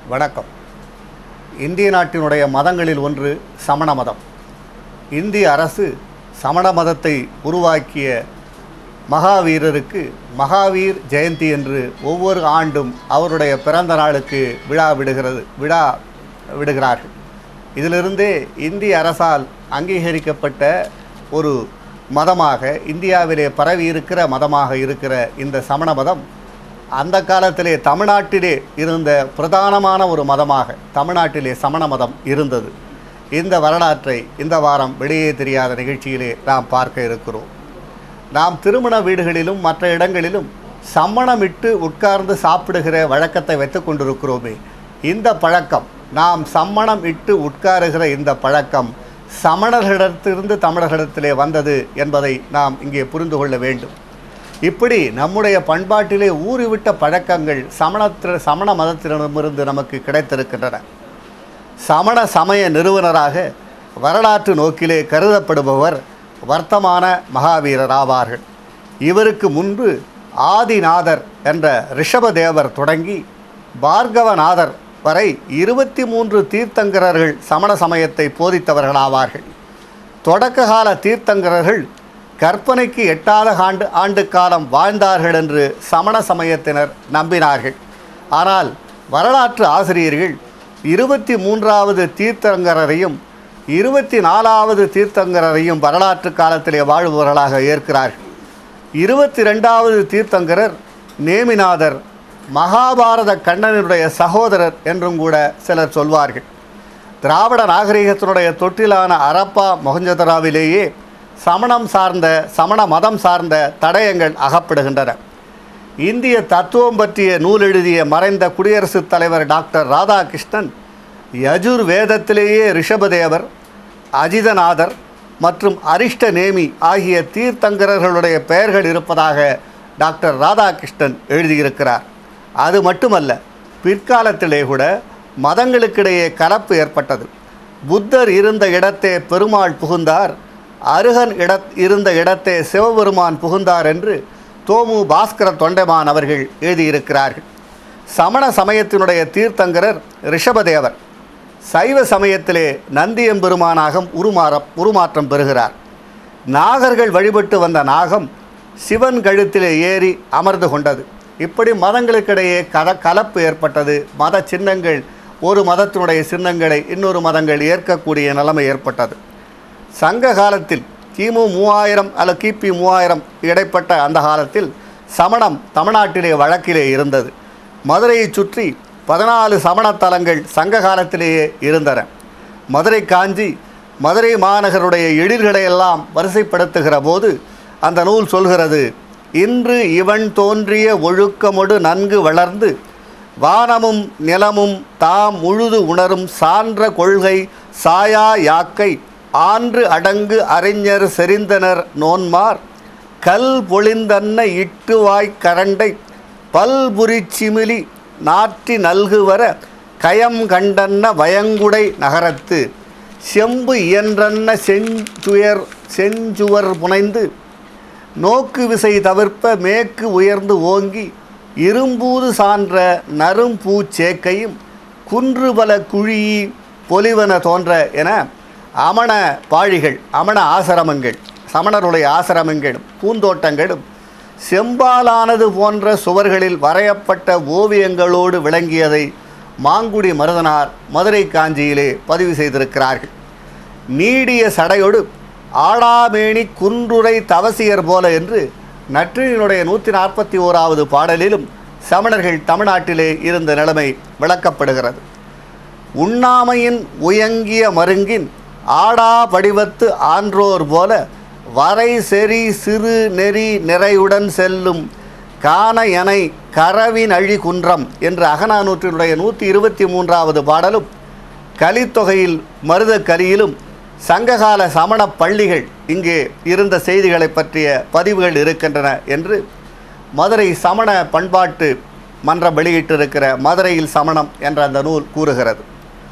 வணக்கம் இந்திய நாட்டினுடைய மதங்களில் ஒன்று சமண மதம் இந்திய அரசு சமண மதத்தை உருவாக்கிய மகாவீரருக்கு மகாவீர் ஜெயந்தி என்று ஒவ்வொரு ஆண்டும் அவருடைய பிறந்த நாளுக்கு விழா விடுகிறது விழா விடுகிறார்கள் இதிலிருந்தே இந்திய அரசால் அங்கீகரிக்கப்பட்ட ஒரு மதமாக இந்தியாவிலே பரவி இருக்கிற மதமாக இருக்கிற இந்த சமண மதம் அந்த காலத்திலே தமிழ்நாட்டிலே இருந்த பிரதானமான ஒரு மதமாக தமிழ்நாட்டிலே சமண மதம் இருந்தது இந்த வரலாற்றை இந்த வாரம் வெளியே தெரியாத நிகழ்ச்சியிலே நாம் பார்க்க இருக்கிறோம் நாம் திருமண வீடுகளிலும் மற்ற இடங்களிலும் சம்மணமிட்டு உட்கார்ந்து சாப்பிடுகிற வழக்கத்தை வைத்துக் கொண்டிருக்கிறோமே இந்த பழக்கம் நாம் சம்மணம் இட்டு உட்காருகிற இந்த பழக்கம் சமணர்களிடத்திலிருந்து தமிழர்களிடத்திலே வந்தது என்பதை நாம் இங்கே புரிந்து கொள்ள வேண்டும் இப்படி நம்முடைய பண்பாட்டிலே ஊறிவிட்ட பழக்கங்கள் சமணத்தில் சமண மதத்திடமிருந்து நமக்கு கிடைத்திருக்கின்றன சமண சமய நிறுவனராக வரலாற்று நோக்கிலே கருதப்படுபவர் வர்த்தமான மகாவீரர் ஆவார்கள் இவருக்கு முன்பு ஆதிநாதர் என்ற ரிஷபதேவர் தொடங்கி பார்கவநாதர் வரை இருபத்தி மூன்று தீர்த்தங்கரர்கள் சமண சமயத்தை போதித்தவர்களாவார்கள் தொடக்ககால தீர்த்தங்கரர்கள் கற்பனைக்கு எட்டாத ஆண்டு ஆண்டு காலம் வாழ்ந்தார்கள் என்று சமண சமயத்தினர் நம்பினார்கள் ஆனால் வரலாற்று ஆசிரியர்கள் இருபத்தி மூன்றாவது தீர்த்தங்கரரையும் இருபத்தி நாலாவது தீர்த்தங்கரரையும் வரலாற்று காலத்திலே வாழ்பவர்களாக ஏற்கிறார்கள் இருபத்தி ரெண்டாவது தீர்த்தங்கரர் நேமிநாதர் மகாபாரத கண்ணனுடைய சகோதரர் என்றும் கூட சிலர் சொல்வார்கள் திராவிட நாகரிகத்தினுடைய தொட்டிலான அரப்பா மொஹஞ்சதராவிலேயே சமணம் சார்ந்த சமண மதம் சார்ந்த தடயங்கள் அகப்படுகின்றன இந்திய தத்துவம் பற்றிய நூல் எழுதிய மறைந்த குடியரசுத் தலைவர் டாக்டர் ராதாகிருஷ்ணன் யஜுர் வேதத்திலேயே ரிஷபதேவர் அஜிதநாதர் மற்றும் அரிஷ்ட நேமி ஆகிய தீர்த்தங்கரர்களுடைய பெயர்கள் இருப்பதாக டாக்டர் ராதாகிருஷ்ணன் எழுதியிருக்கிறார் அது மட்டுமல்ல பிற்காலத்திலே கூட மதங்களுக்கிடையே கலப்பு ஏற்பட்டது புத்தர் இருந்த இடத்தே பெருமாள் புகுந்தார் அருகன் இட இருந்த இடத்தே சிவபெருமான் புகுந்தார் என்று தோமு பாஸ்கர தொண்டைமான் அவர்கள் எழுதியிருக்கிறார்கள் சமண சமயத்தினுடைய தீர்த்தங்கரர் ரிஷபதேவர் சைவ சமயத்திலே நந்தியம்பெருமானாக உருமாற உருமாற்றம் பெறுகிறார் நாகர்கள் வழிபட்டு வந்த நாகம் சிவன் கழுத்திலே ஏறி அமர்ந்து கொண்டது இப்படி மதங்களுக்கிடையே கல கலப்பு ஏற்பட்டது மத சின்னங்கள் ஒரு மதத்தினுடைய சின்னங்களை இன்னொரு மதங்கள் ஏற்கக்கூடிய நிலைமை ஏற்பட்டது சங்க காலத்தில் கிமு மூவாயிரம் அல்ல கிபி மூவாயிரம் இடைப்பட்ட அந்த காலத்தில் சமணம் தமிழ்நாட்டிலே வழக்கிலே இருந்தது மதுரையை சுற்றி பதினாலு சமணத்தலங்கள் சங்க காலத்திலேயே இருந்தன மதுரை காஞ்சி மதுரை மாநகருடைய எழில்களை எல்லாம் வரிசைப்படுத்துகிற போது அந்த நூல் சொல்கிறது இன்று இவன் தோன்றிய ஒழுக்கமொடு நன்கு வளர்ந்து வானமும் நிலமும் தாம் முழுது உணரும் சான்ற கொள்கை சாயா யாக்கை ஆன்று அடங்கு அறிஞர் செறிந்தனர் நோன்மார் கல் பொழிந்தன்ன இட்டுவாய்க் கரண்டை பல்புரிச் சிமிலி நாற்றி நல்குவர கயம் கண்டன்ன வயங்குடை நகரத்து செம்பு இயன்றன்ன செஞ்சுயர் செஞ்சுவர் புனைந்து நோக்கு விசை தவிர்ப்ப மேற்கு உயர்ந்து ஓங்கி இரும்பூது சான்ற நறும்பூச்சேக்கையும் குன்றுபல குழியி பொலிவன தோன்ற என அமண பாழிகள் அமண ஆசிரமங்கள் சமணருடைய ஆசிரமங்களும் பூந்தோட்டங்களும் செம்பாலானது போன்ற சுவர்களில் வரையப்பட்ட ஓவியங்களோடு விளங்கியதை மாங்குடி மருதனார் மதுரை காஞ்சியிலே பதிவு செய்திருக்கிறார்கள் நீடிய சடையொடு ஆடாமேனி குன்றுரை தவசியர் போல என்று நற்றினுடைய நூற்றி நாற்பத்தி ஓராவது பாடலிலும் சமணர்கள் தமிழ்நாட்டிலே இருந்த நிலைமை விளக்கப்படுகிறது உண்ணாமையின் உயங்கிய மருங்கின் ஆடா வடிவத்து ஆன்றோர் போல வரை செறி சிறு நெறி நிறையுடன் செல்லும் காண எனை கரவின் அழி குன்றம் என்ற அகநானூற்றினுடைய நூற்றி இருபத்தி மூன்றாவது பாடலும் கலித்தொகையில் மருத கலியிலும் சங்ககால சமண பள்ளிகள் இங்கே இருந்த செய்திகளை பற்றிய பதிவுகள் இருக்கின்றன என்று மதுரை சமண பண்பாட்டு மன்றம் வெளியிட்டிருக்கிற மதுரையில் சமணம் என்ற அந்த நூல் கூறுகிறது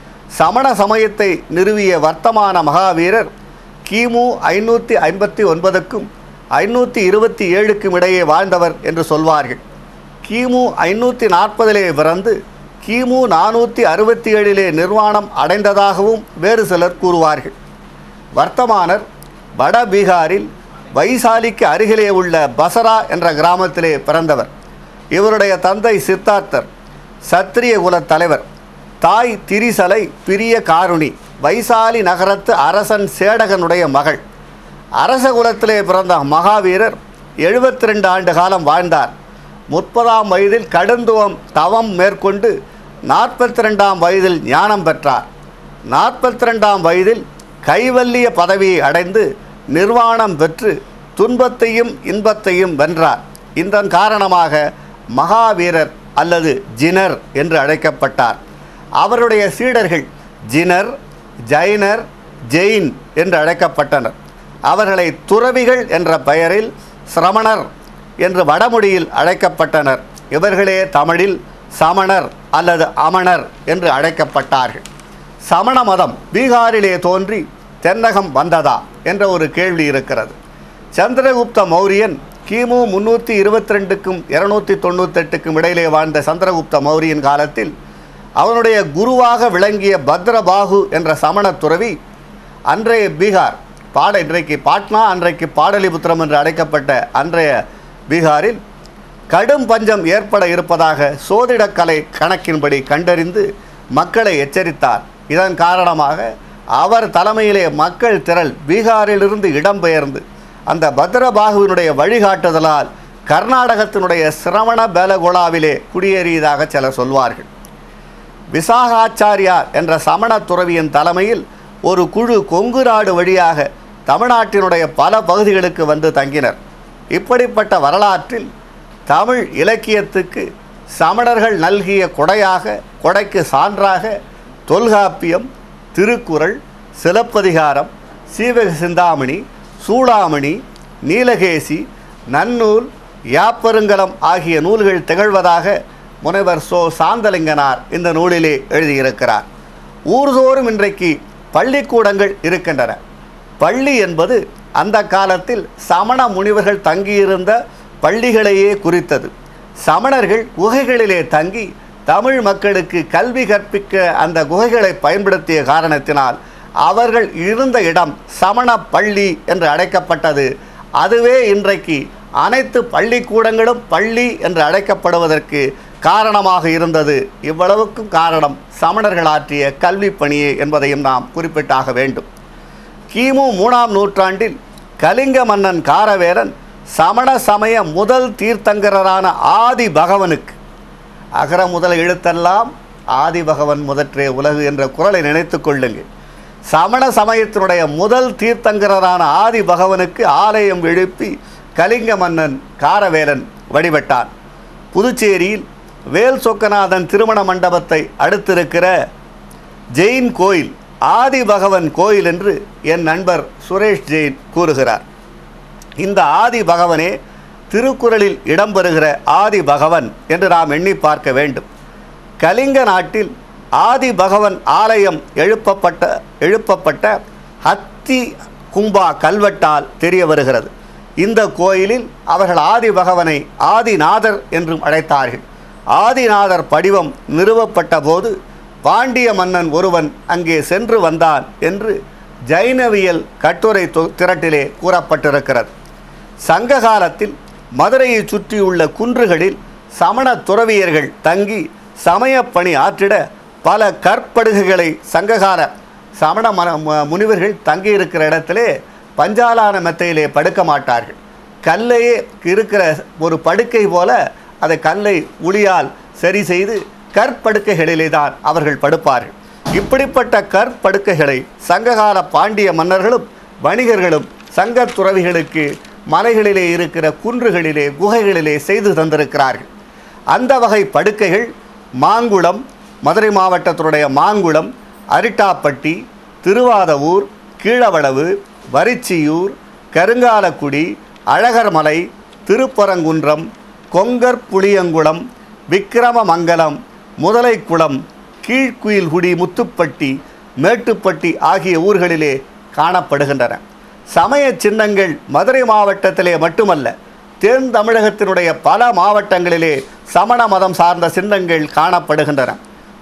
சமண சமயத்தை நிறுவிய வர்த்தமான மகாவீரர் கிமு ஐநூற்றி ஐம்பத்தி ஒன்பதுக்கும் ஐநூற்றி இருபத்தி ஏழுக்கும் இடையே வாழ்ந்தவர் என்று சொல்வார்கள் கிமு ஐநூற்றி நாற்பதிலே பிறந்து கிமு நானூற்றி அறுபத்தி ஏழிலே நிர்வாணம் அடைந்ததாகவும் வேறு சிலர் கூறுவார்கள் வர்த்தமானர் வட பீகாரில் வைசாலிக்கு அருகிலே உள்ள பசரா என்ற கிராமத்திலே பிறந்தவர் இவருடைய தந்தை சித்தார்த்தர் சத்திரிய குலத் தலைவர் தாய் திரிசலை பிரிய காருணி வைசாலி நகரத்து அரசன் சேடகனுடைய மகள் அரச குலத்திலே பிறந்த மகாவீரர் எழுபத்தி ரெண்டு ஆண்டு காலம் வாழ்ந்தார் முப்பதாம் வயதில் கடுந்துவம் தவம் மேற்கொண்டு நாற்பத்தி ரெண்டாம் வயதில் ஞானம் பெற்றார் நாற்பத்தி ரெண்டாம் வயதில் கைவல்லிய பதவியை அடைந்து நிர்வாணம் பெற்று துன்பத்தையும் இன்பத்தையும் வென்றார் இதன் காரணமாக மகாவீரர் அல்லது ஜினர் என்று அழைக்கப்பட்டார் அவருடைய சீடர்கள் ஜினர் ஜைனர் ஜெயின் என்று அழைக்கப்பட்டனர் அவர்களை துறவிகள் என்ற பெயரில் சிரமணர் என்று வடமொழியில் அழைக்கப்பட்டனர் இவர்களே தமிழில் சமணர் அல்லது அமணர் என்று அழைக்கப்பட்டார்கள் சமண மதம் பீகாரிலே தோன்றி தென்னகம் வந்ததா என்ற ஒரு கேள்வி இருக்கிறது சந்திரகுப்த மௌரியன் கிமு முன்னூற்றி இருபத்தி ரெண்டுக்கும் இருநூத்தி தொண்ணூத்தெட்டுக்கும் இடையிலே வாழ்ந்த சந்திரகுப்த மௌரியன் காலத்தில் அவனுடைய குருவாக விளங்கிய பத்ரபாகு என்ற சமண துறவி அன்றைய பீகார் பாட இன்றைக்கு பாட்னா அன்றைக்கு பாடலிபுத்திரம் என்று அழைக்கப்பட்ட அன்றைய பீகாரில் கடும் பஞ்சம் ஏற்பட இருப்பதாக சோதிடக்கலை கணக்கின்படி கண்டறிந்து மக்களை எச்சரித்தார் இதன் காரணமாக அவர் தலைமையிலே மக்கள் திரள் பீகாரிலிருந்து இடம்பெயர்ந்து அந்த பத்ரபாகுவினுடைய வழிகாட்டுதலால் கர்நாடகத்தினுடைய சிரவண பேலகோலாவிலே குடியேறியதாக சிலர் சொல்வார்கள் விசாகாச்சாரியார் என்ற சமண துறவியின் தலைமையில் ஒரு குழு கொங்கு நாடு வழியாக தமிழ்நாட்டினுடைய பல பகுதிகளுக்கு வந்து தங்கினர் இப்படிப்பட்ட வரலாற்றில் தமிழ் இலக்கியத்துக்கு சமணர்கள் நல்கிய கொடையாக கொடைக்கு சான்றாக தொல்காப்பியம் திருக்குறள் சிலப்பதிகாரம் சீவக சிந்தாமணி சூடாமணி நீலகேசி நன்னூல் யாப்பருங்கலம் ஆகிய நூல்கள் திகழ்வதாக முனைவர் சோ சாந்தலிங்கனார் இந்த நூலிலே எழுதியிருக்கிறார் ஊர்தோறும் இன்றைக்கு பள்ளிக்கூடங்கள் இருக்கின்றன பள்ளி என்பது அந்த காலத்தில் சமண முனிவர்கள் தங்கியிருந்த பள்ளிகளையே குறித்தது சமணர்கள் குகைகளிலே தங்கி தமிழ் மக்களுக்கு கல்வி கற்பிக்க அந்த குகைகளை பயன்படுத்திய காரணத்தினால் அவர்கள் இருந்த இடம் சமண பள்ளி என்று அழைக்கப்பட்டது அதுவே இன்றைக்கு அனைத்து பள்ளிக்கூடங்களும் பள்ளி என்று அழைக்கப்படுவதற்கு காரணமாக இருந்தது இவ்வளவுக்கும் காரணம் சமணர்கள் ஆற்றிய கல்வி பணியே என்பதையும் நாம் குறிப்பிட்டாக வேண்டும் கிமு மூணாம் நூற்றாண்டில் கலிங்க மன்னன் காரவேலன் சமண சமய முதல் தீர்த்தங்கரரான ஆதி பகவனுக்கு அகர முதல் எழுத்தெல்லாம் ஆதி பகவன் முதற்றே உலகு என்ற குரலை நினைத்து கொள்ளுங்கள் சமண சமயத்தினுடைய முதல் தீர்த்தங்கரரான ஆதி பகவனுக்கு ஆலயம் எழுப்பி கலிங்க மன்னன் காரவேலன் வழிபட்டான் புதுச்சேரியில் வேல் சொக்கநாதன் திருமண மண்டபத்தை அடுத்திருக்கிற ஜெயின் கோயில் ஆதி பகவன் கோயில் என்று என் நண்பர் சுரேஷ் ஜெயின் கூறுகிறார் இந்த ஆதி பகவனே திருக்குறளில் இடம்பெறுகிற ஆதி பகவன் என்று நாம் எண்ணி பார்க்க வேண்டும் கலிங்க நாட்டில் ஆதி பகவன் ஆலயம் எழுப்பப்பட்ட எழுப்பப்பட்ட ஹத்தி கும்பா கல்வெட்டால் தெரிய வருகிறது இந்த கோயிலில் அவர்கள் ஆதி பகவனை ஆதிநாதர் என்றும் அழைத்தார்கள் ஆதிநாதர் படிவம் நிறுவப்பட்ட போது பாண்டிய மன்னன் ஒருவன் அங்கே சென்று வந்தான் என்று ஜைனவியல் கட்டுரை தொ- திரட்டிலே கூறப்பட்டிருக்கிறது சங்க காலத்தில் மதுரையை சுற்றியுள்ள குன்றுகளில் சமண துறவியர்கள் தங்கி சமயப் பணி ஆற்றிட பல கற்படுகைகளை சங்ககால சமண மன மு- முனிவர்கள் தங்கியிருக்கிற இடத்திலே பஞ்சாலான மெத்தையிலே படுக்க மாட்டார்கள் கல்லையே இருக்கிற ஒரு படுக்கை போல அதை கல்லை உளியால் சரி செய்து கற்படுக்கைகளிலே தான் அவர்கள் படுப்பார்கள் இப்படிப்பட்ட கற்படுக்கைகளை சங்ககால பாண்டிய மன்னர்களும் வணிகர்களும் சங்கத் துறவிகளுக்கு மலைகளிலே இருக்கிற குன்றுகளிலே குகைகளிலே செய்து தந்திருக்கிறார்கள் அந்த வகை படுக்கைகள் மாங்குளம் மதுரை மாவட்டத்தினுடைய மாங்குளம் அரிட்டாப்பட்டி திருவாதவூர் கீழவளவு வரிச்சியூர் கருங்காலக்குடி அழகர்மலை திருப்பரங்குன்றம் கொங்கர் புளியங்குளம் விக்கிரமமங்கலம் முதலைக்குளம் கீழ்குயில்குடி முத்துப்பட்டி மேட்டுப்பட்டி ஆகிய ஊர்களிலே காணப்படுகின்றன சமய சின்னங்கள் மதுரை மாவட்டத்திலே மட்டுமல்ல தென் தமிழகத்தினுடைய பல மாவட்டங்களிலே சமண மதம் சார்ந்த சின்னங்கள் காணப்படுகின்றன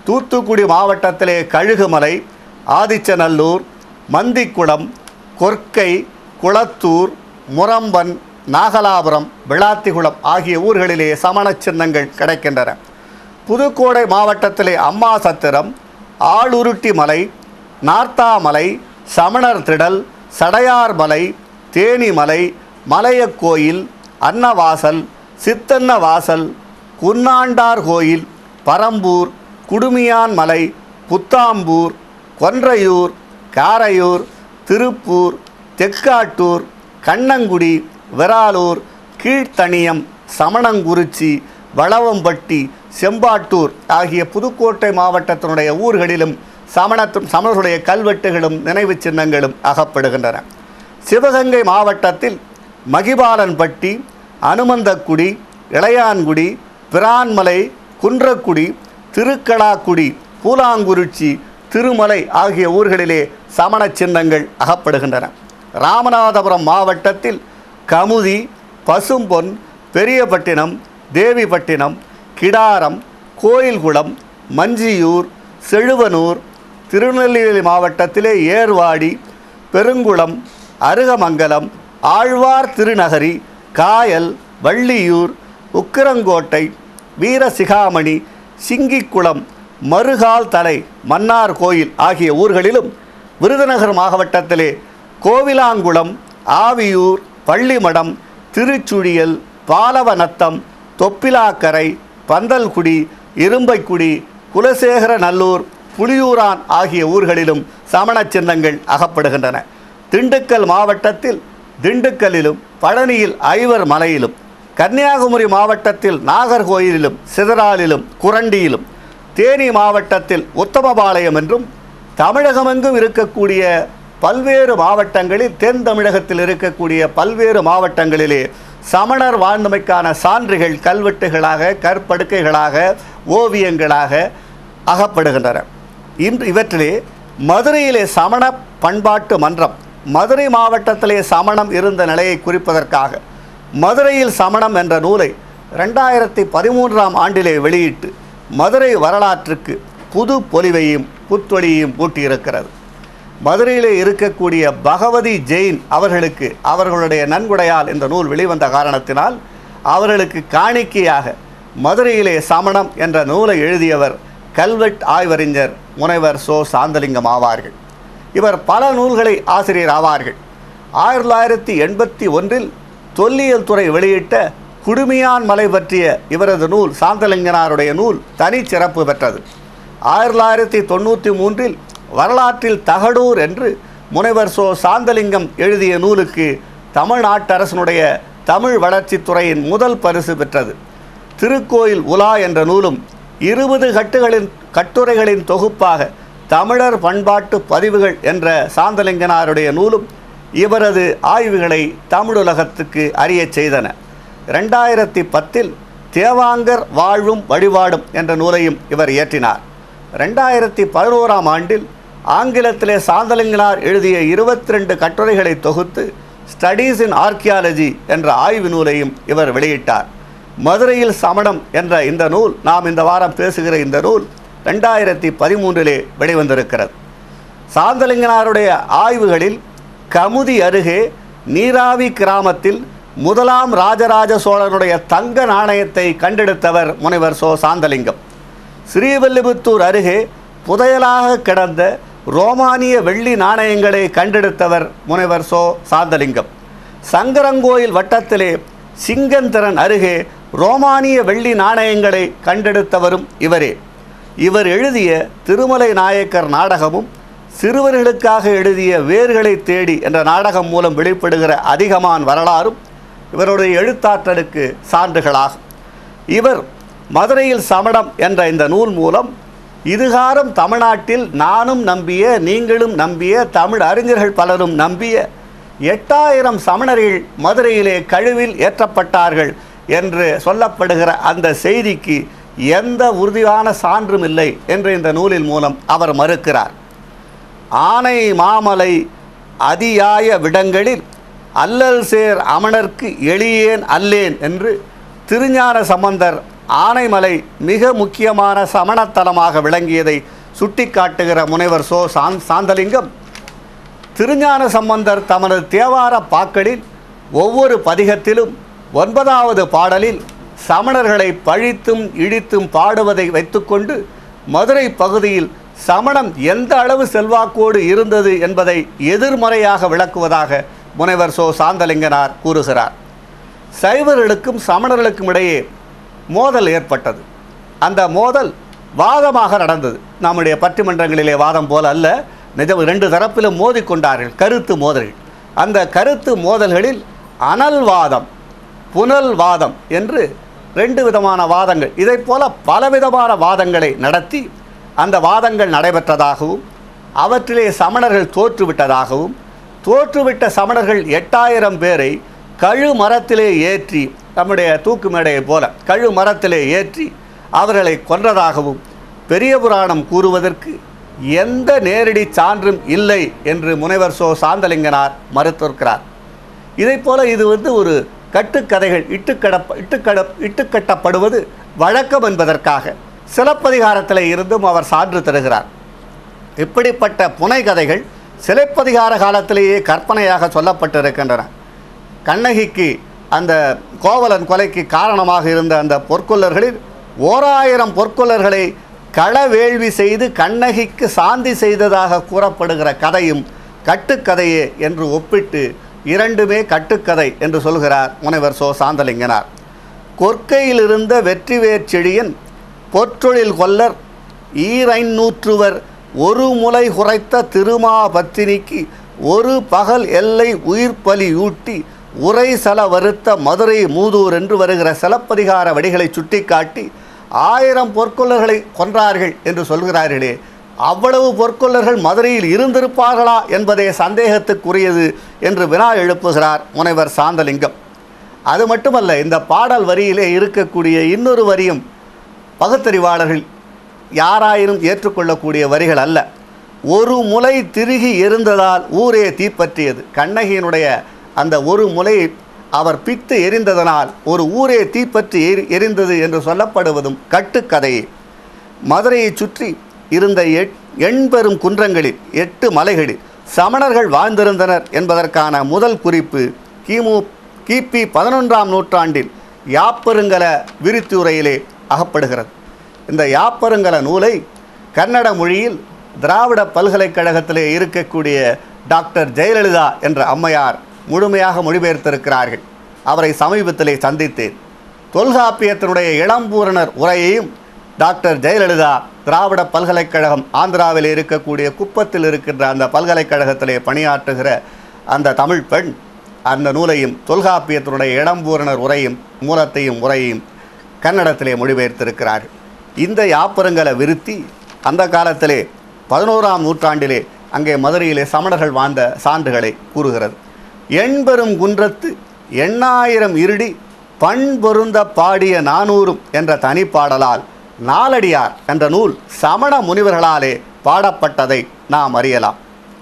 தூத்துக்குடி மாவட்டத்திலே கழுகுமலை ஆதிச்சநல்லூர் மந்திக்குளம் கொர்க்கை குளத்தூர் முரம்பன் நாகலாபுரம் விளாத்திகுளம் ஆகிய ஊர்களிலே சமணச் சின்னங்கள் கிடைக்கின்றன புதுக்கோடை மாவட்டத்திலே அம்மாசத்திரம் ஆளுருட்டி மலை நார்த்தாமலை சமணர் திடல் சடையார் மலை தேனிமலை மலையக்கோயில் அன்னவாசல் சித்தன்ன வாசல் குன்னாண்டார் கோயில் பரம்பூர் குடுமியான் மலை புத்தாம்பூர் கொன்றையூர் காரையூர் திருப்பூர் தெக்காட்டூர் கண்ணங்குடி விராலூர் கீழ்த்தணியம் சமணங்குறிச்சி வளவம்பட்டி செம்பாட்டூர் ஆகிய புதுக்கோட்டை மாவட்டத்தினுடைய ஊர்களிலும் சமணத்தும் சமணர்களுடைய கல்வெட்டுகளும் நினைவுச் சின்னங்களும் அகப்படுகின்றன சிவகங்கை மாவட்டத்தில் மகிபாலன்பட்டி அனுமந்தக்குடி இளையான்குடி பிரான்மலை குன்றக்குடி திருக்கலாக்குடி பூலாங்குறிச்சி திருமலை ஆகிய ஊர்களிலே சமணச் சின்னங்கள் அகப்படுகின்றன ராமநாதபுரம் மாவட்டத்தில் கமுதி பசும்பொன் பெரியபட்டினம் தேவிப்பட்டினம் கிடாரம் கோயில்குளம் மஞ்சியூர் செழுவனூர் திருநெல்வேலி மாவட்டத்திலே ஏர்வாடி பெருங்குளம் அருகமங்கலம் ஆழ்வார் திருநகரி காயல் வள்ளியூர் உக்கிரங்கோட்டை வீரசிகாமணி சிங்கிக்குளம் மறுகால் தலை மன்னார் கோயில் ஆகிய ஊர்களிலும் விருதுநகர் மாவட்டத்திலே கோவிலாங்குளம் ஆவியூர் பள்ளிமடம் திருச்சுழியல் பாலவநத்தம் தொப்பிலாக்கரை பந்தல்குடி இரும்பைக்குடி குலசேகர நல்லூர் புலியூரான் ஆகிய ஊர்களிலும் சமணச் சின்னங்கள் அகப்படுகின்றன திண்டுக்கல் மாவட்டத்தில் திண்டுக்கல்லிலும் பழனியில் ஐவர் மலையிலும் கன்னியாகுமரி மாவட்டத்தில் நாகர்கோயிலிலும் சிதறாலிலும் குரண்டியிலும் தேனி மாவட்டத்தில் உத்தமபாளையம் என்றும் தமிழகமெங்கும் இருக்கக்கூடிய பல்வேறு மாவட்டங்களில் தென் தமிழகத்தில் இருக்கக்கூடிய பல்வேறு மாவட்டங்களிலே சமணர் வாழ்ந்தமைக்கான சான்றுகள் கல்வெட்டுகளாக கற்படுக்கைகளாக ஓவியங்களாக அகப்படுகின்றன இன்று இவற்றிலே மதுரையிலே சமண பண்பாட்டு மன்றம் மதுரை மாவட்டத்திலே சமணம் இருந்த நிலையை குறிப்பதற்காக மதுரையில் சமணம் என்ற நூலை ரெண்டாயிரத்தி பதிமூன்றாம் ஆண்டிலே வெளியிட்டு மதுரை வரலாற்றுக்கு புது பொலிவையும் புத்தொழியையும் ஊட்டியிருக்கிறது மதுரையிலே இருக்கக்கூடிய பகவதி ஜெயின் அவர்களுக்கு அவர்களுடைய நன்கொடையால் இந்த நூல் வெளிவந்த காரணத்தினால் அவர்களுக்கு காணிக்கையாக மதுரையிலே சமணம் என்ற நூலை எழுதியவர் கல்வெட் ஆய்வறிஞர் முனைவர் சோ சாந்தலிங்கம் ஆவார்கள் இவர் பல நூல்களை ஆசிரியர் ஆவார்கள் ஆயிரத்தி தொள்ளாயிரத்தி எண்பத்தி ஒன்றில் தொல்லியல் துறை வெளியிட்ட குடுமியான் மலை பற்றிய இவரது நூல் சாந்தலிங்கனாருடைய நூல் தனிச்சிறப்பு பெற்றது ஆயிரத்தி தொள்ளாயிரத்தி தொண்ணூற்றி மூன்றில் வரலாற்றில் தகடூர் என்று முனைவர் சோ சாந்தலிங்கம் எழுதிய நூலுக்கு தமிழ்நாட்டரசனுடைய தமிழ் வளர்ச்சித்துறையின் முதல் பரிசு பெற்றது திருக்கோயில் உலா என்ற நூலும் இருபது கட்டுகளின் கட்டுரைகளின் தொகுப்பாக தமிழர் பண்பாட்டு பதிவுகள் என்ற சாந்தலிங்கனாருடைய நூலும் இவரது ஆய்வுகளை தமிழுலகத்துக்கு அறியச் செய்தன ரெண்டாயிரத்தி பத்தில் தேவாங்கர் வாழ்வும் வழிபாடும் என்ற நூலையும் இவர் இயற்றினார் ரெண்டாயிரத்தி பதினோராம் ஆண்டில் ஆங்கிலத்திலே சாந்தலிங்கனார் எழுதிய இருபத்தி ரெண்டு கட்டுரைகளை தொகுத்து ஸ்டடீஸ் இன் ஆர்கியாலஜி என்ற ஆய்வு நூலையும் இவர் வெளியிட்டார் மதுரையில் சமணம் என்ற இந்த நூல் நாம் இந்த வாரம் பேசுகிற இந்த நூல் ரெண்டாயிரத்தி பதிமூன்றிலே வெளிவந்திருக்கிறது சாந்தலிங்கனாருடைய ஆய்வுகளில் கமுதி அருகே நீராவி கிராமத்தில் முதலாம் ராஜராஜ சோழனுடைய தங்க நாணயத்தை கண்டெடுத்தவர் முனைவர் சோ சாந்தலிங்கம் ஸ்ரீவில்லிபுத்தூர் அருகே புதையலாக கிடந்த ரோமானிய வெள்ளி நாணயங்களை கண்டெடுத்தவர் முனைவர் சோ சாந்தலிங்கம் சங்கரங்கோயில் வட்டத்திலே சிங்கந்திரன் அருகே ரோமானிய வெள்ளி நாணயங்களை கண்டெடுத்தவரும் இவரே இவர் எழுதிய திருமலை நாயக்கர் நாடகமும் சிறுவர்களுக்காக எழுதிய வேர்களை தேடி என்ற நாடகம் மூலம் வெளிப்படுகிற அதிகமான் வரலாறும் இவருடைய எழுத்தாற்றலுக்கு சான்றுகளாகும் இவர் மதுரையில் சமணம் என்ற இந்த நூல் மூலம் இதுகாரம் தமிழ்நாட்டில் நானும் நம்பிய நீங்களும் நம்பிய தமிழ் அறிஞர்கள் பலரும் நம்பிய எட்டாயிரம் சமணர்கள் மதுரையிலே கழுவில் ஏற்றப்பட்டார்கள் என்று சொல்லப்படுகிற அந்த செய்திக்கு எந்த உறுதியான சான்றும் இல்லை என்று இந்த நூலின் மூலம் அவர் மறுக்கிறார் ஆனை மாமலை அதியாய விடங்களில் அல்லல் சேர் அமணர்க்கு எளியேன் அல்லேன் என்று திருஞான சம்பந்தர் ஆனைமலை மிக முக்கியமான சமணத்தலமாக விளங்கியதை சுட்டிக்காட்டுகிற முனைவர் சோ சாந் சாந்தலிங்கம் திருஞான சம்பந்தர் தமது தேவார பாக்களில் ஒவ்வொரு பதிகத்திலும் ஒன்பதாவது பாடலில் சமணர்களை பழித்தும் இழித்தும் பாடுவதை வைத்துக்கொண்டு மதுரை பகுதியில் சமணம் எந்த அளவு செல்வாக்கோடு இருந்தது என்பதை எதிர்மறையாக விளக்குவதாக முனைவர் சோ சாந்தலிங்கனார் கூறுகிறார் சைவர்களுக்கும் சமணர்களுக்கும் இடையே மோதல் ஏற்பட்டது அந்த மோதல் வாதமாக நடந்தது நம்முடைய பட்டிமன்றங்களிலே வாதம் போல அல்ல நிஜம் ரெண்டு தரப்பிலும் மோதிக்கொண்டார்கள் கருத்து மோதல்கள் அந்த கருத்து மோதல்களில் அனல்வாதம் புனல்வாதம் என்று ரெண்டு விதமான வாதங்கள் இதைப் போல பலவிதமான வாதங்களை நடத்தி அந்த வாதங்கள் நடைபெற்றதாகவும் அவற்றிலே சமணர்கள் தோற்றுவிட்டதாகவும் தோற்றுவிட்ட சமணர்கள் எட்டாயிரம் பேரை கழு மரத்திலே ஏற்றி நம்முடைய தூக்கு மேடையைப் போல கழு மரத்திலே ஏற்றி அவர்களை கொன்றதாகவும் பெரிய புராணம் கூறுவதற்கு எந்த நேரடி சான்றும் இல்லை என்று முனைவர் சோ சாந்தலிங்கனார் மறுத்திருக்கிறார் இதைப் போல இது வந்து ஒரு கட்டுக்கதைகள் இட்டுக்கட இட்டுக்கட இட்டுக்கட்டப்படுவது வழக்கம் என்பதற்காக சிலப்பதிகாரத்தில் இருந்தும் அவர் சான்று தருகிறார் இப்படிப்பட்ட புனை கதைகள் சிலைப்பதிகார காலத்திலேயே கற்பனையாக சொல்லப்பட்டிருக்கின்றன கண்ணகிக்கு அந்த கோவலன் கொலைக்கு காரணமாக இருந்த அந்த பொற்கொல்லர்களில் ஓராயிரம் பொற்கொல்லர்களை களவேள்வி செய்து கண்ணகிக்கு சாந்தி செய்ததாக கூறப்படுகிற கதையும் கட்டுக்கதையே என்று ஒப்பிட்டு இரண்டுமே கட்டுக்கதை என்று சொல்கிறார் முனைவர் சோ சாந்தலிங்கனார் கொற்கையில் இருந்த வெற்றிவேற் செழியன் பொற்றொழில் கொல்லர் ஈரைநூற்றுவர் ஒரு முலை குறைத்த திருமாபத்தினிக்கு ஒரு பகல் எல்லை உயிர் பலியூட்டி உரை சல வருத்த மதுரை மூதூர் என்று வருகிற சிலப்பதிகார வடிகளை சுட்டிக்காட்டி ஆயிரம் பொற்கொல்லர்களை கொன்றார்கள் என்று சொல்கிறார்களே அவ்வளவு பொற்கொல்லர்கள் மதுரையில் இருந்திருப்பார்களா என்பதே சந்தேகத்துக்குரியது என்று வினா எழுப்புகிறார் முனைவர் சாந்தலிங்கம் அது மட்டுமல்ல இந்த பாடல் வரியிலே இருக்கக்கூடிய இன்னொரு வரியும் பகுத்தறிவாளர்கள் யாராயினும் ஏற்றுக்கொள்ளக்கூடிய வரிகள் அல்ல ஒரு முலை திருகி எரிந்ததால் ஊரே தீப்பற்றியது கண்ணகியினுடைய அந்த ஒரு முலையை அவர் பித்து எரிந்ததனால் ஒரு ஊரே தீப்பற்றி எரி எரிந்தது என்று சொல்லப்படுவதும் கட்டுக்கதையே மதுரையைச் சுற்றி இருந்த எட் எண்பெரும் குன்றங்களில் எட்டு மலைகளில் சமணர்கள் வாழ்ந்திருந்தனர் என்பதற்கான முதல் குறிப்பு கிமு கிபி பதினொன்றாம் நூற்றாண்டில் யாப்பருங்கல விரித்துரையிலே அகப்படுகிறது இந்த யாப்பருங்கல நூலை கன்னட மொழியில் திராவிட பல்கலைக்கழகத்திலே இருக்கக்கூடிய டாக்டர் ஜெயலலிதா என்ற அம்மையார் முழுமையாக மொழிபெயர்த்திருக்கிறார்கள் அவரை சமீபத்திலே சந்தித்தேன் தொல்காப்பியத்தினுடைய இளம்பூரணர் உரையையும் டாக்டர் ஜெயலலிதா திராவிட பல்கலைக்கழகம் ஆந்திராவில் இருக்கக்கூடிய குப்பத்தில் இருக்கின்ற அந்த பல்கலைக்கழகத்திலே பணியாற்றுகிற அந்த தமிழ் பெண் அந்த நூலையும் தொல்காப்பியத்தினுடைய இளம்பூரணர் உரையும் மூலத்தையும் உரையையும் கன்னடத்திலே மொழிபெயர்த்திருக்கிறார்கள் இந்த யாப்பருங்கலை விருத்தி அந்த காலத்திலே பதினோராம் நூற்றாண்டிலே அங்கே மதுரையிலே சமணர்கள் வாழ்ந்த சான்றுகளை கூறுகிறது எண்பெரும் குன்றத்து எண்ணாயிரம் இருடி பண் பொருந்த பாடிய நானூறும் என்ற தனிப்பாடலால் நாலடியார் என்ற நூல் சமண முனிவர்களாலே பாடப்பட்டதை நாம் அறியலாம்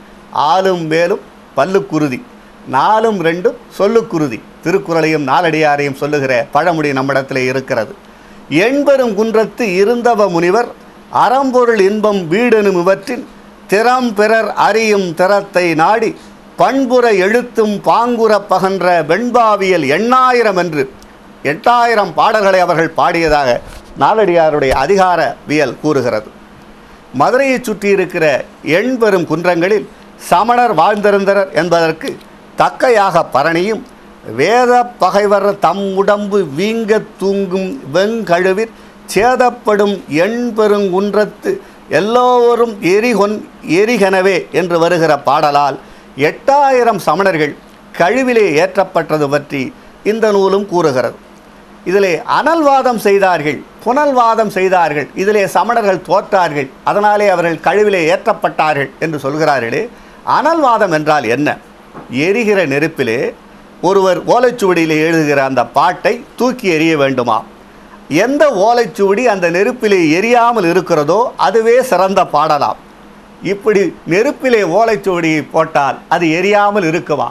ஆளும் மேலும் பல்லுக்குருதி நாலும் ரெண்டும் சொல்லுக்குருதி திருக்குறளையும் நாலடியாரையும் சொல்லுகிற பழமொழி நம்மிடத்திலே இருக்கிறது எண்பெரும் குன்றத்து இருந்தவ முனிவர் அறம்பொருள் இன்பம் வீடெனும் இவற்றின் திறம் பிறர் அறியும் திறத்தை நாடி பண்புற எழுத்தும் பாங்குற பகன்ற வெண்பாவியல் எண்ணாயிரம் என்று எட்டாயிரம் பாடல்களை அவர்கள் பாடியதாக நாலடியாருடைய அதிகாரவியல் கூறுகிறது மதுரையைச் சுற்றியிருக்கிற எண்பெரும் குன்றங்களில் சமணர் வாழ்ந்திருந்தனர் என்பதற்கு தக்கையாக பரணியும் வேத பகைவர் தம் உடம்பு வீங்க தூங்கும் வெங்கழுவிற் சேதப்படும் எண்பெருங்குன்றத்து எல்லோரும் எரிகொன் எரிகனவே என்று வருகிற பாடலால் எட்டாயிரம் சமணர்கள் கழிவிலே ஏற்றப்பட்டது பற்றி இந்த நூலும் கூறுகிறது இதிலே அனல்வாதம் செய்தார்கள் புனல்வாதம் செய்தார்கள் இதிலே சமணர்கள் தோற்றார்கள் அதனாலே அவர்கள் கழிவிலே ஏற்றப்பட்டார்கள் என்று சொல்கிறார்களே அனல்வாதம் என்றால் என்ன எரிகிற நெருப்பிலே ஒருவர் ஓலைச்சுவடியிலே எழுதுகிற அந்த பாட்டை தூக்கி எறிய வேண்டுமா எந்த ஓலைச்சுவடி அந்த நெருப்பிலே எரியாமல் இருக்கிறதோ அதுவே சிறந்த பாடலாம் இப்படி நெருப்பிலே ஓலைச்சுவடியை போட்டால் அது எரியாமல் இருக்குமா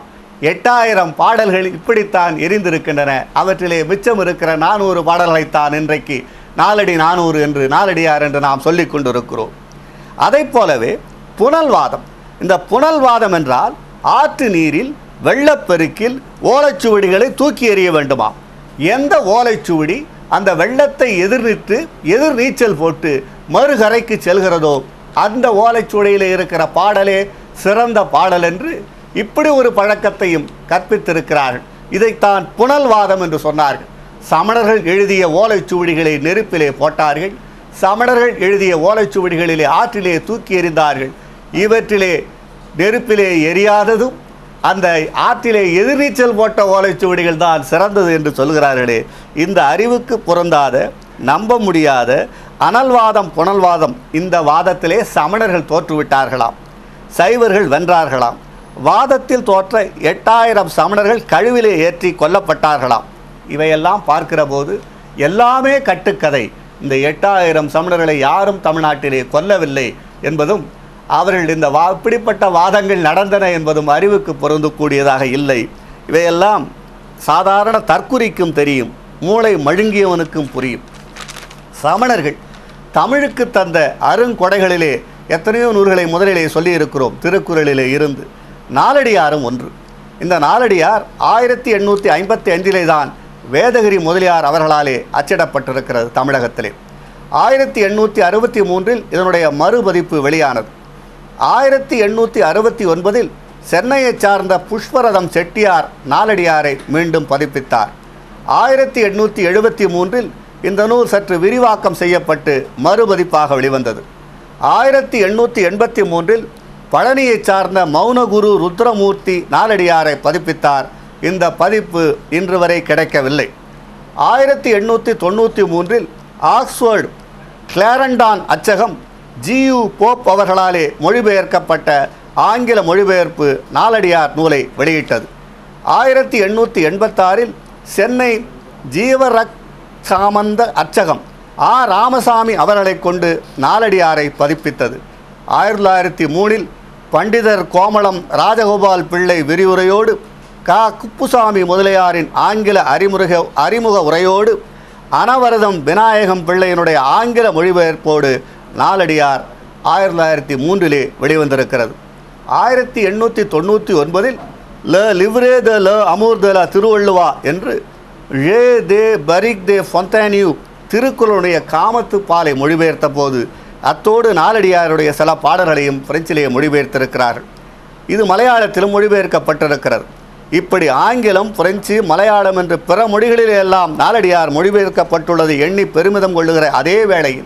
எட்டாயிரம் பாடல்கள் இப்படித்தான் எரிந்திருக்கின்றன அவற்றிலே மிச்சம் இருக்கிற நானூறு பாடல்களைத்தான் இன்றைக்கு நாலடி நானூறு என்று நாலடியார் என்று நாம் சொல்லிக் கொண்டிருக்கிறோம் அதைப் போலவே புனல்வாதம் இந்த புனல்வாதம் என்றால் ஆற்று நீரில் வெள்ளப்பெருக்கில் ஓலைச்சுவடிகளை தூக்கி எறிய வேண்டுமா எந்த ஓலைச்சுவடி அந்த வெள்ளத்தை எதிர்நிட்டு எதிர் நீச்சல் போட்டு மறுகரைக்கு செல்கிறதோ அந்த ஓலைச்சுவடியில் இருக்கிற பாடலே சிறந்த பாடல் என்று இப்படி ஒரு பழக்கத்தையும் கற்பித்திருக்கிறார்கள் இதைத்தான் புனல்வாதம் என்று சொன்னார்கள் சமணர்கள் எழுதிய ஓலைச்சுவடிகளை நெருப்பிலே போட்டார்கள் சமணர்கள் எழுதிய ஓலைச்சுவடிகளிலே ஆற்றிலே தூக்கி எறிந்தார்கள் இவற்றிலே நெருப்பிலே எரியாததும் அந்த ஆற்றிலே எதிர்நீச்சல் போட்ட ஓலைச்சுவடிகள் தான் சிறந்தது என்று சொல்கிறார்களே இந்த அறிவுக்கு பொருந்தாத நம்ப முடியாத அனல்வாதம் புனல்வாதம் இந்த வாதத்திலே சமணர்கள் தோற்றுவிட்டார்களாம் சைவர்கள் வென்றார்களாம் வாதத்தில் தோற்ற எட்டாயிரம் சமணர்கள் கழுவிலே ஏற்றி கொல்லப்பட்டார்களாம் இவையெல்லாம் பார்க்கிற போது எல்லாமே கட்டுக்கதை இந்த எட்டாயிரம் சமணர்களை யாரும் தமிழ்நாட்டிலே கொல்லவில்லை என்பதும் அவர்கள் இந்த வா இப்படிப்பட்ட வாதங்கள் நடந்தன என்பதும் அறிவுக்கு பொருந்தக்கூடியதாக இல்லை இவையெல்லாம் சாதாரண தற்குறிக்கும் தெரியும் மூளை மழுங்கியவனுக்கும் புரியும் சமணர்கள் தமிழுக்கு தந்த அருங்கொடைகளிலே எத்தனையோ நூல்களை முதலிலே சொல்லியிருக்கிறோம் திருக்குறளிலே இருந்து நாலடியாரும் ஒன்று இந்த நாலடியார் ஆயிரத்தி எண்ணூற்றி ஐம்பத்தி அஞ்சிலே தான் வேதகிரி முதலியார் அவர்களாலே அச்சிடப்பட்டிருக்கிறது தமிழகத்திலே ஆயிரத்தி எண்ணூற்றி அறுபத்தி மூன்றில் இதனுடைய மறுபதிப்பு வெளியானது ஆயிரத்தி எண்ணூற்றி அறுபத்தி ஒன்பதில் சென்னையைச் சார்ந்த புஷ்பரதம் செட்டியார் நாலடியாரை மீண்டும் பதிப்பித்தார் ஆயிரத்தி எண்ணூற்றி எழுபத்தி மூன்றில் இந்த நூல் சற்று விரிவாக்கம் செய்யப்பட்டு மறுபதிப்பாக வெளிவந்தது ஆயிரத்தி எண்ணூற்றி எண்பத்தி மூன்றில் பழனியைச் சார்ந்த மௌனகுரு ருத்ரமூர்த்தி நாலடியாரை பதிப்பித்தார் இந்த பதிப்பு இன்று வரை கிடைக்கவில்லை ஆயிரத்தி எண்ணூற்றி தொண்ணூற்றி மூன்றில் ஆக்ஸ்போர்டு கிளாரண்டான் அச்சகம் ஜியு போப் அவர்களாலே மொழிபெயர்க்கப்பட்ட ஆங்கில மொழிபெயர்ப்பு நாலடியார் நூலை வெளியிட்டது ஆயிரத்தி எண்ணூற்றி எண்பத்தாறில் சென்னை ஜீவரக் சாமந்த அச்சகம் ஆ ராமசாமி அவர்களை கொண்டு நாலடியாரை பதிப்பித்தது ஆயிரத்தி தொள்ளாயிரத்தி மூணில் பண்டிதர் கோமளம் ராஜகோபால் பிள்ளை விரிவுரையோடு கா குப்புசாமி முதலியாரின் ஆங்கில அறிமுக அறிமுக உரையோடு அனவரதம் விநாயகம் பிள்ளையினுடைய ஆங்கில மொழிபெயர்ப்போடு நாலடியார் ஆயிரத்தி தொள்ளாயிரத்தி மூன்றிலே வெளிவந்திருக்கிறது ஆயிரத்தி எண்ணூற்றி தொண்ணூற்றி ஒன்பதில் ல லிவ்ரே த ல அமூர் த ல திருவள்ளுவா என்று ழே தே பரிக் தே ஃபொந்தானியூ திருக்குறளுடைய காமத்து பாலை மொழிபெயர்த்த போது அத்தோடு நாலடியாருடைய சில பாடல்களையும் பிரெஞ்சிலே மொழிபெயர்த்திருக்கிறார்கள் இது மலையாளத்திலும் மொழிபெயர்க்கப்பட்டிருக்கிறது இப்படி ஆங்கிலம் பிரெஞ்சு மலையாளம் என்று பிற மொழிகளிலே எல்லாம் நாலடியார் மொழிபெயர்க்கப்பட்டுள்ளது எண்ணி பெருமிதம் கொள்ளுகிற அதே வேளையில்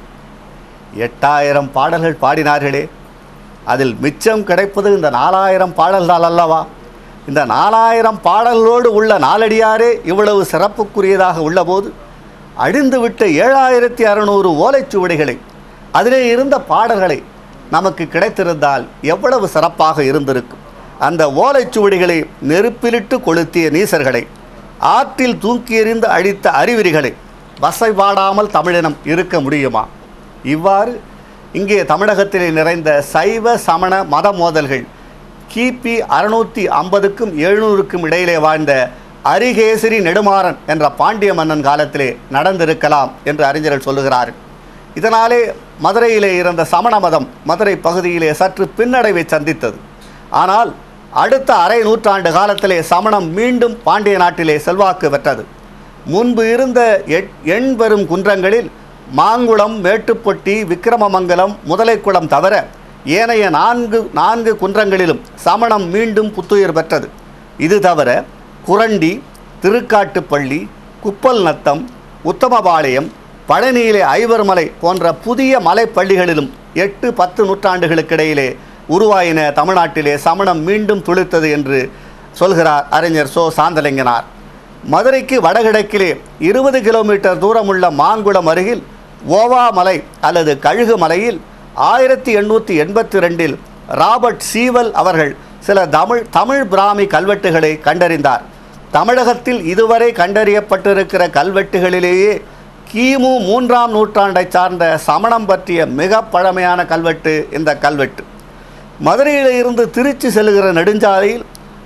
எட்டாயிரம் பாடல்கள் பாடினார்களே அதில் மிச்சம் கிடைப்பது இந்த நாலாயிரம் பாடல்கள் அல்லவா இந்த நாலாயிரம் பாடல்களோடு உள்ள நாலடியாரே இவ்வளவு சிறப்புக்குரியதாக உள்ளபோது அழிந்துவிட்ட ஏழாயிரத்தி அறநூறு ஓலைச்சுவடிகளை அதிலே இருந்த பாடல்களை நமக்கு கிடைத்திருந்தால் எவ்வளவு சிறப்பாக இருந்திருக்கும் அந்த ஓலைச்சுவடிகளை நெருப்பிலிட்டு கொளுத்திய நீசர்களை ஆற்றில் தூக்கி எறிந்து அழித்த அறிவிரிகளை வசைபாடாமல் தமிழினம் இருக்க முடியுமா இவ்வாறு இங்கே தமிழகத்திலே நிறைந்த சைவ சமண மத மோதல்கள் கிபி அறுநூற்றி ஐம்பதுக்கும் எழுநூறுக்கும் இடையிலே வாழ்ந்த அரிகேசரி நெடுமாறன் என்ற பாண்டிய மன்னன் காலத்திலே நடந்திருக்கலாம் என்று அறிஞர்கள் சொல்லுகிறார்கள் இதனாலே மதுரையிலே இருந்த சமண மதம் மதுரை பகுதியிலே சற்று பின்னடைவை சந்தித்தது ஆனால் அடுத்த அரை நூற்றாண்டு காலத்திலே சமணம் மீண்டும் பாண்டிய நாட்டிலே செல்வாக்கு பெற்றது முன்பு இருந்த எட் எண்பெரும் குன்றங்களில் மாங்குளம் மேட்டுப்பொட்டி விக்கிரமமங்கலம் முதலைக்குளம் தவிர ஏனைய நான்கு நான்கு குன்றங்களிலும் சமணம் மீண்டும் புத்துயிர் பெற்றது இது தவிர குரண்டி திருக்காட்டுப்பள்ளி குப்பல் நத்தம் உத்தமபாளையம் பழனியிலே ஐவர்மலை போன்ற புதிய மலைப்பள்ளிகளிலும் எட்டு பத்து நூற்றாண்டுகளுக்கிடையிலே உருவாயின தமிழ்நாட்டிலே சமணம் மீண்டும் துளிர்த்தது என்று சொல்கிறார் அறிஞர் சோ சாந்தலிங்கனார் மதுரைக்கு வடகிழக்கிலே இருபது கிலோமீட்டர் தூரமுள்ள மாங்குளம் அருகில் ஓவா மலை அல்லது கழுகு மலையில் ஆயிரத்தி எண்ணூற்றி எண்பத்தி ரெண்டில் ராபர்ட் சீவல் அவர்கள் சில தமிழ் தமிழ் பிராமி கல்வெட்டுகளை கண்டறிந்தார் தமிழகத்தில் இதுவரை கண்டறியப்பட்டிருக்கிற கல்வெட்டுகளிலேயே கிமு மூன்றாம் நூற்றாண்டை சார்ந்த சமணம் பற்றிய மிக பழமையான கல்வெட்டு இந்த கல்வெட்டு மதுரையில் இருந்து திருச்சி செல்லுகிற நெடுஞ்சாலையில்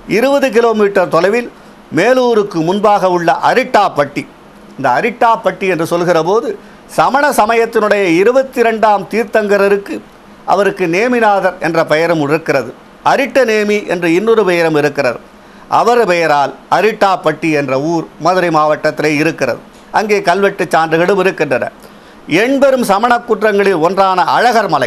இருபது கிலோமீட்டர் தொலைவில் மேலூருக்கு முன்பாக உள்ள அரிட்டாப்பட்டி இந்த அரிட்டாப்பட்டி என்று சொல்கிற போது சமண சமயத்தினுடைய இருபத்தி ரெண்டாம் தீர்த்தங்கரருக்கு அவருக்கு நேமிநாதர் என்ற பெயரும் இருக்கிறது அரிட்ட நேமி என்ற இன்னொரு பெயரும் இருக்கிறது அவர் பெயரால் அரிட்டாப்பட்டி என்ற ஊர் மதுரை மாவட்டத்திலே இருக்கிறது அங்கே கல்வெட்டு சான்றுகளும் இருக்கின்றன எண்பெரும் சமண குற்றங்களில் ஒன்றான அழகர் மலை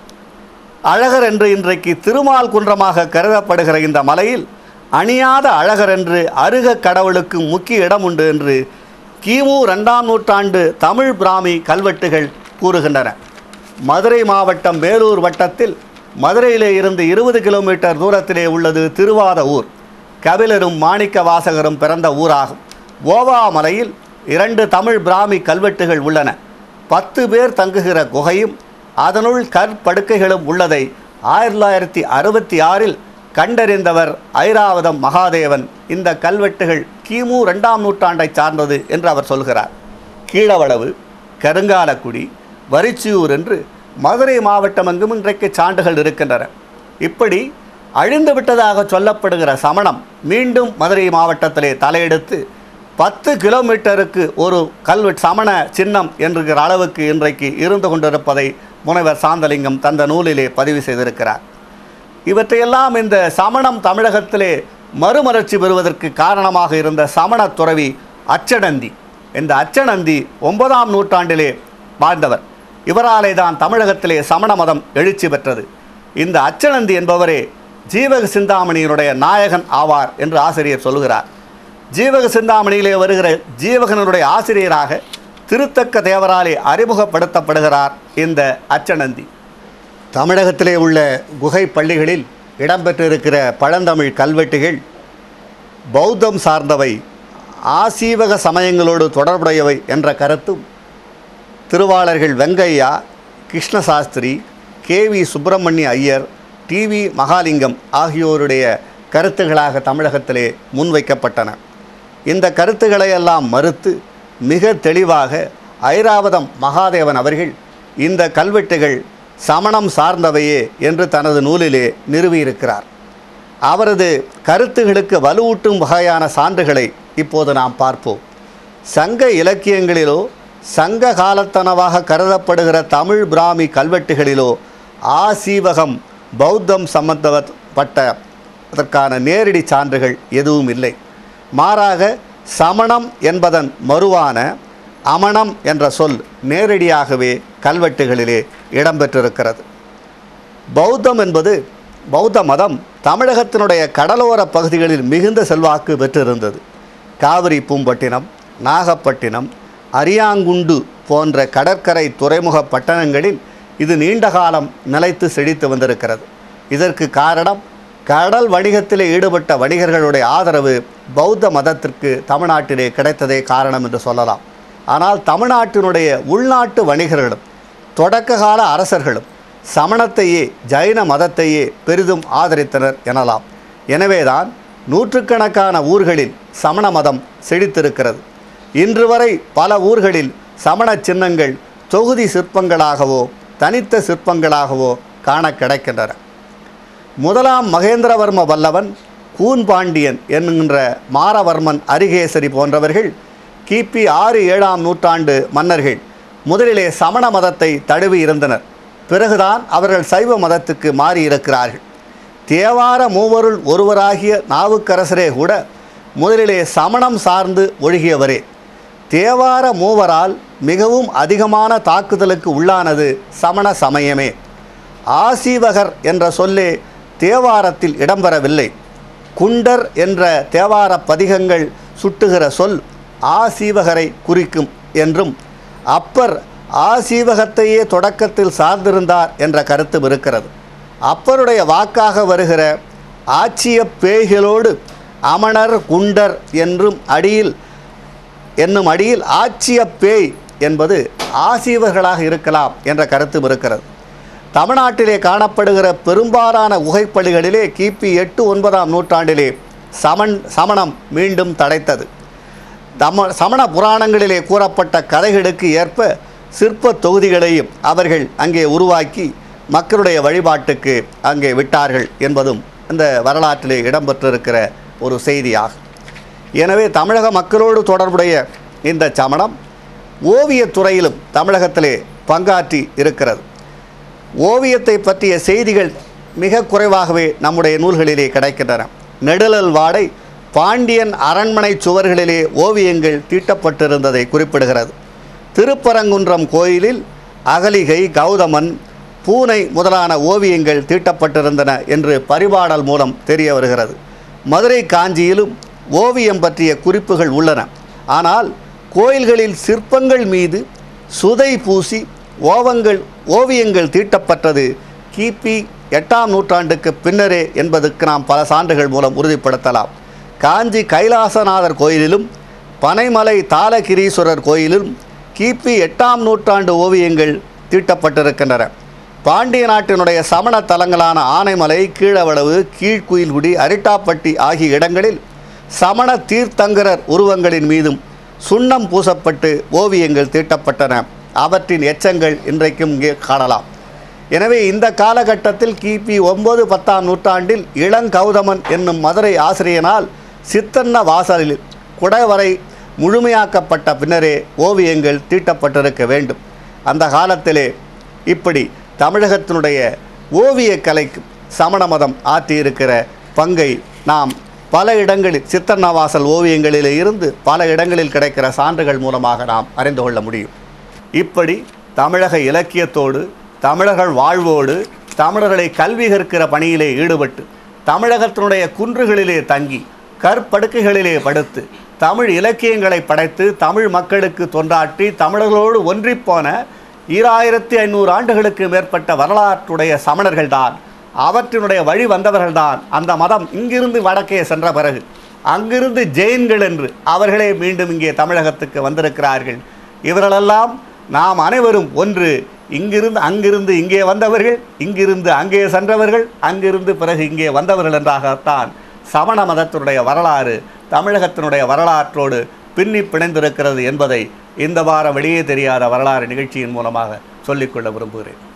அழகர் என்று இன்றைக்கு திருமால் குன்றமாக கருதப்படுகிற இந்த மலையில் அணியாத அழகர் என்று அருக கடவுளுக்கு முக்கிய இடம் உண்டு என்று கிமு ரெண்டாம் நூற்றாண்டு தமிழ் பிராமி கல்வெட்டுகள் கூறுகின்றன மதுரை மாவட்டம் வேலூர் வட்டத்தில் மதுரையிலே இருந்து இருபது கிலோமீட்டர் தூரத்திலே உள்ளது திருவாத ஊர் கபிலரும் மாணிக்க வாசகரும் பிறந்த ஊராகும் ஓவா மலையில் இரண்டு தமிழ் பிராமி கல்வெட்டுகள் உள்ளன பத்து பேர் தங்குகிற குகையும் அதனுள் கற்படுக்கைகளும் உள்ளதை ஆயிரத்தி தொள்ளாயிரத்தி அறுபத்தி ஆறில் கண்டறிந்தவர் ஐராவதம் மகாதேவன் இந்த கல்வெட்டுகள் கிமு ரெண்டாம் நூற்றாண்டை சார்ந்தது என்று அவர் சொல்கிறார் கீழவளவு கருங்காலக்குடி வரிச்சியூர் என்று மதுரை மாவட்டம் எங்கும் இன்றைக்கு சான்றுகள் இருக்கின்றன இப்படி அழிந்து விட்டதாக சொல்லப்படுகிற சமணம் மீண்டும் மதுரை மாவட்டத்திலே தலையெடுத்து பத்து கிலோமீட்டருக்கு ஒரு கல்வெட்டு சமண சின்னம் என்கிற அளவுக்கு இன்றைக்கு இருந்து கொண்டிருப்பதை முனைவர் சாந்தலிங்கம் தந்த நூலிலே பதிவு செய்திருக்கிறார் இவற்றையெல்லாம் இந்த சமணம் தமிழகத்திலே மறுமலர்ச்சி பெறுவதற்கு காரணமாக இருந்த சமண துறவி அச்சனந்தி இந்த அச்சனந்தி ஒன்பதாம் நூற்றாண்டிலே வாழ்ந்தவர் இவராலே தான் தமிழகத்திலே சமண மதம் எழுச்சி பெற்றது இந்த அச்சனந்தி என்பவரே ஜீவக சிந்தாமணியினுடைய நாயகன் ஆவார் என்று ஆசிரியர் சொல்கிறார் ஜீவக சிந்தாமணியிலே வருகிற ஜீவகனுடைய ஆசிரியராக திருத்தக்க தேவராலே அறிமுகப்படுத்தப்படுகிறார் இந்த அச்சனந்தி தமிழகத்திலே உள்ள குகை பள்ளிகளில் இடம்பெற்றிருக்கிற பழந்தமிழ் கல்வெட்டுகள் பௌத்தம் சார்ந்தவை ஆசீவக சமயங்களோடு தொடர்புடையவை என்ற கருத்தும் திருவாளர்கள் Venkaiah Krishnasastri K V Subramania Iyer T V Mahalingam ஆகியோருடைய கருத்துகளாக தமிழகத்திலே முன்வைக்கப்பட்டன இந்த கருத்துக்களை எல்லாம் மறுத்து மிக தெளிவாக ஐராவதம் மகாதேவன் அவர்கள் இந்த கல்வெட்டுகள் சமணம் சார்ந்தவையே என்று தனது நூலிலே நிறுவியிருக்கிறார் அவரது கருத்துகளுக்கு வலுவூட்டும் வகையான சான்றுகளை இப்போது நாம் பார்ப்போம் சங்க இலக்கியங்களிலோ சங்க காலத்தனவாக கருதப்படுகிற தமிழ் பிராமி கல்வெட்டுகளிலோ ஆசீவகம் பௌத்தம் சம்பந்தப்பட்ட அதற்கான நேரடி சான்றுகள் எதுவும் இல்லை மாறாக சமணம் என்பதன் மறுவான அமணம் என்ற சொல் நேரடியாகவே கல்வெட்டுகளிலே இடம்பெற்றிருக்கிறது பௌத்தம் என்பது பௌத்த மதம் தமிழகத்தினுடைய கடலோர பகுதிகளில் மிகுந்த செல்வாக்கு பெற்றிருந்தது காவிரி பூம்பட்டினம் நாகப்பட்டினம் அரியாங்குண்டு போன்ற கடற்கரை துறைமுக பட்டணங்களில் இது நீண்ட காலம் நிலைத்து செழித்து வந்திருக்கிறது இதற்கு காரணம் கடல் வணிகத்திலே ஈடுபட்ட வணிகர்களுடைய ஆதரவு பௌத்த மதத்திற்கு தமிழ்நாட்டிலே கிடைத்ததே காரணம் என்று சொல்லலாம் ஆனால் தமிழ்நாட்டினுடைய உள்நாட்டு வணிகர்களும் தொடக்க கால அரசர்களும் சமணத்தையே ஜைன மதத்தையே பெரிதும் ஆதரித்தனர் எனலாம் எனவேதான் நூற்றுக்கணக்கான ஊர்களில் சமண மதம் செழித்திருக்கிறது இன்று வரை பல ஊர்களில் சமண சின்னங்கள் தொகுதி சிற்பங்களாகவோ தனித்த சிற்பங்களாகவோ காண கிடைக்கின்றன முதலாம் மகேந்திரவர்ம வல்லவன் கூன்பாண்டியன் என்கின்ற மாரவர்மன் அரிகேசரி போன்றவர்கள் கிபி ஆறு ஏழாம் நூற்றாண்டு மன்னர்கள் முதலிலே சமண மதத்தை தழுவி இருந்தனர் பிறகுதான் அவர்கள் சைவ மதத்துக்கு மாறியிருக்கிறார்கள் தேவார மூவருள் ஒருவராகிய நாவுக்கரசரே கூட முதலிலே சமணம் சார்ந்து ஒழுகியவரே தேவார மூவரால் மிகவும் அதிகமான தாக்குதலுக்கு உள்ளானது சமண சமயமே ஆசீவகர் என்ற சொல்லே தேவாரத்தில் இடம்பெறவில்லை குண்டர் என்ற தேவார பதிகங்கள் சுட்டுகிற சொல் ஆசீவகரை குறிக்கும் என்றும் அப்பர் ஆசீவகத்தையே தொடக்கத்தில் சார்ந்திருந்தார் என்ற கருத்தும் இருக்கிறது அப்பருடைய வாக்காக வருகிற ஆட்சிய பேய்களோடு அமணர் குண்டர் என்றும் அடியில் என்னும் அடியில் ஆட்சிய பேய் என்பது ஆசீவர்களாக இருக்கலாம் என்ற கருத்தும் இருக்கிறது தமிழ்நாட்டிலே காணப்படுகிற பெரும்பாலான குகைப்பள்ளிகளிலே கிபி எட்டு ஒன்பதாம் நூற்றாண்டிலே சமன் சமணம் மீண்டும் தடைத்தது தம சமண புராணங்களிலே கூறப்பட்ட கதைகளுக்கு ஏற்ப சிற்ப தொகுதிகளையும் அவர்கள் அங்கே உருவாக்கி மக்களுடைய வழிபாட்டுக்கு அங்கே விட்டார்கள் என்பதும் இந்த வரலாற்றிலே இடம்பெற்றிருக்கிற ஒரு செய்தியாகும் எனவே தமிழக மக்களோடு தொடர்புடைய இந்த சமணம் ஓவியத்துறையிலும் தமிழகத்திலே பங்காற்றி இருக்கிறது ஓவியத்தை பற்றிய செய்திகள் மிக குறைவாகவே நம்முடைய நூல்களிலே கிடைக்கின்றன நெடுலல் வாடை பாண்டியன் அரண்மனை சுவர்களிலே ஓவியங்கள் தீட்டப்பட்டிருந்ததை குறிப்பிடுகிறது திருப்பரங்குன்றம் கோயிலில் அகலிகை கௌதமன் பூனை முதலான ஓவியங்கள் தீட்டப்பட்டிருந்தன என்று பரிபாடல் மூலம் தெரிய வருகிறது மதுரை காஞ்சியிலும் ஓவியம் பற்றிய குறிப்புகள் உள்ளன ஆனால் கோயில்களில் சிற்பங்கள் மீது சுதை பூசி ஓவங்கள் ஓவியங்கள் தீட்டப்பட்டது கிபி எட்டாம் நூற்றாண்டுக்கு பின்னரே என்பதற்கு நாம் பல சான்றுகள் மூலம் உறுதிப்படுத்தலாம் காஞ்சி கைலாசநாதர் கோயிலிலும் பனைமலை தாளகிரீஸ்வரர் கோயிலிலும் கிபி எட்டாம் நூற்றாண்டு ஓவியங்கள் தீட்டப்பட்டிருக்கின்றன பாண்டிய நாட்டினுடைய சமண தலங்களான ஆனைமலை கீழவளவு கீழ்குயில்குடி அரிட்டாப்பட்டி ஆகிய இடங்களில் சமண தீர்த்தங்கரர் உருவங்களின் மீதும் சுண்ணம் பூசப்பட்டு ஓவியங்கள் தீட்டப்பட்டன அவற்றின் எச்சங்கள் இன்றைக்கும் இங்கே காணலாம் எனவே இந்த காலகட்டத்தில் கிபி ஒன்பது பத்தாம் நூற்றாண்டில் இளங்கௌதமன் என்னும் மதுரை ஆசிரியனால் சித்தன்ன வாசலில் குடவரை முழுமையாக்கப்பட்ட பின்னரே ஓவியங்கள் தீட்டப்பட்டிருக்க வேண்டும் அந்த காலத்திலே இப்படி தமிழகத்தினுடைய ஓவியக் கலைக்கு சமண மதம் ஆற்றியிருக்கிற பங்கை நாம் பல இடங்களில் சித்தன்னவாசல் ஓவியங்களிலே இருந்து பல இடங்களில் கிடைக்கிற சான்றுகள் மூலமாக நாம் அறிந்து கொள்ள முடியும் இப்படி தமிழக இலக்கியத்தோடு தமிழர்கள் வாழ்வோடு தமிழர்களை கல்வி கற்கிற பணியிலே ஈடுபட்டு தமிழகத்தினுடைய குன்றுகளிலே தங்கி கற்படுக்கைகளிலே படுத்து தமிழ் இலக்கியங்களை படைத்து தமிழ் மக்களுக்கு தொண்டாற்றி தமிழர்களோடு ஒன்றிப்போன ஈராயிரத்தி ஐநூறு ஆண்டுகளுக்கு மேற்பட்ட வரலாற்றுடைய சமணர்கள்தான் அவற்றினுடைய வழி வந்தவர்கள்தான் அந்த மதம் இங்கிருந்து வடக்கே சென்ற பிறகு அங்கிருந்து ஜெயின்கள் என்று அவர்களே மீண்டும் இங்கே தமிழகத்துக்கு வந்திருக்கிறார்கள் இவர்களெல்லாம் நாம் அனைவரும் ஒன்று இங்கிருந்து அங்கிருந்து இங்கே வந்தவர்கள் இங்கிருந்து அங்கே சென்றவர்கள் அங்கிருந்து பிறகு இங்கே வந்தவர்கள் என்றாகத்தான் சமண மதத்தினுடைய வரலாறு தமிழகத்தினுடைய வரலாற்றோடு பின்னி பிணைந்திருக்கிறது என்பதை இந்த வாரம் வெளியே தெரியாத வரலாறு நிகழ்ச்சியின் மூலமாக சொல்லிக்கொள்ள விரும்புகிறேன்